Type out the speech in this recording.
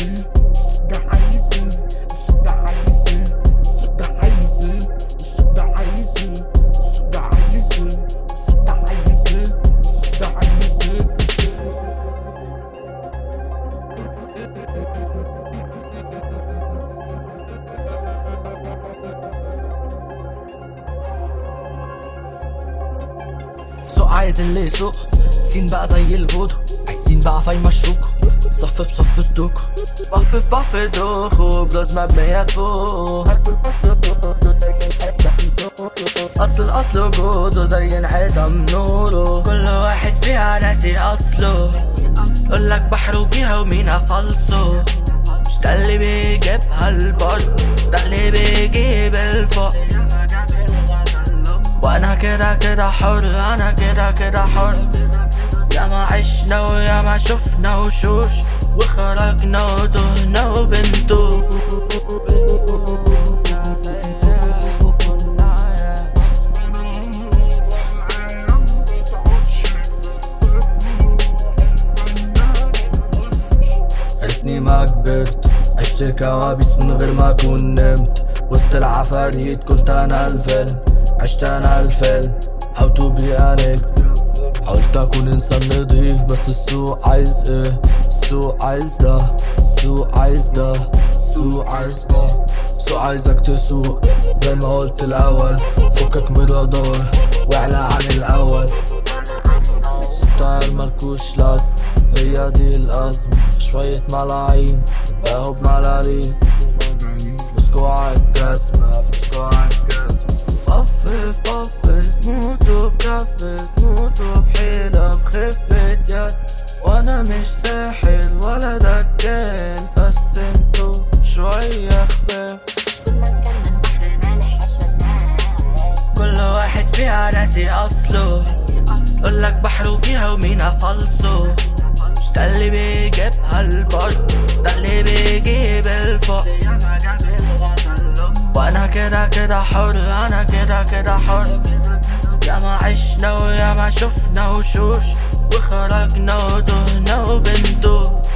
عايزة الصدى عايزة الصدى عايزة الصدى عايزة الصدى عايزة الصدى عايزة الصدى عايزة الصدى عايزة سوق عايز اللي يسوق سين بقى زي الفودو عايزين بقى في مشروك صف بصف صدوك بف في بف دوخو بلازما بميات فوق اصل اصله جودو زي انعدم نوره كل واحد فيها ناسي اصله قولك بحر وبيها ومينا فالصو مش ده اللي بيجيبها البر ده اللي بيجيب الفوق وانا كده كده حر انا كده كده حر يا ما عشنا ويا ما شفنا وشوش وخرجنا وتهنا وبنتو ريتني ما كبرت عشت كوابيس من غير ما اكون نمت وسط العفاريت كنت انا الفيلم عشت انا الفيلم how to be an حاولت اكون انسان نضيف بس السوق عايز ايه السوق عايز ده السوق عايز ده السوق عايز ده السوق عايزك تسوق زي ما قلت الاول فكك من الرادار واعلى عن الاول ستايل ملكوش لازم هي دي الأزمة شوية ملاعين باهوا بملالين مسكوا عالجزمة مسكوا عالجزمة بف بف تموتوا بكفة تموتوا بحيلة بخفة يد وانا مش ساحر ولا دجال بس انتوا شوية خفاف كل واحد فيها ناسي اصله قولك بحر وبيها ومينا فالصو مش ده اللي بيجيبها البر ده اللي بيجيب الفوق وانا كده كده حر انا كده كده حر يا ما عشنا ويا ما شفنا وشوش وخرجنا وتهنا وبنتو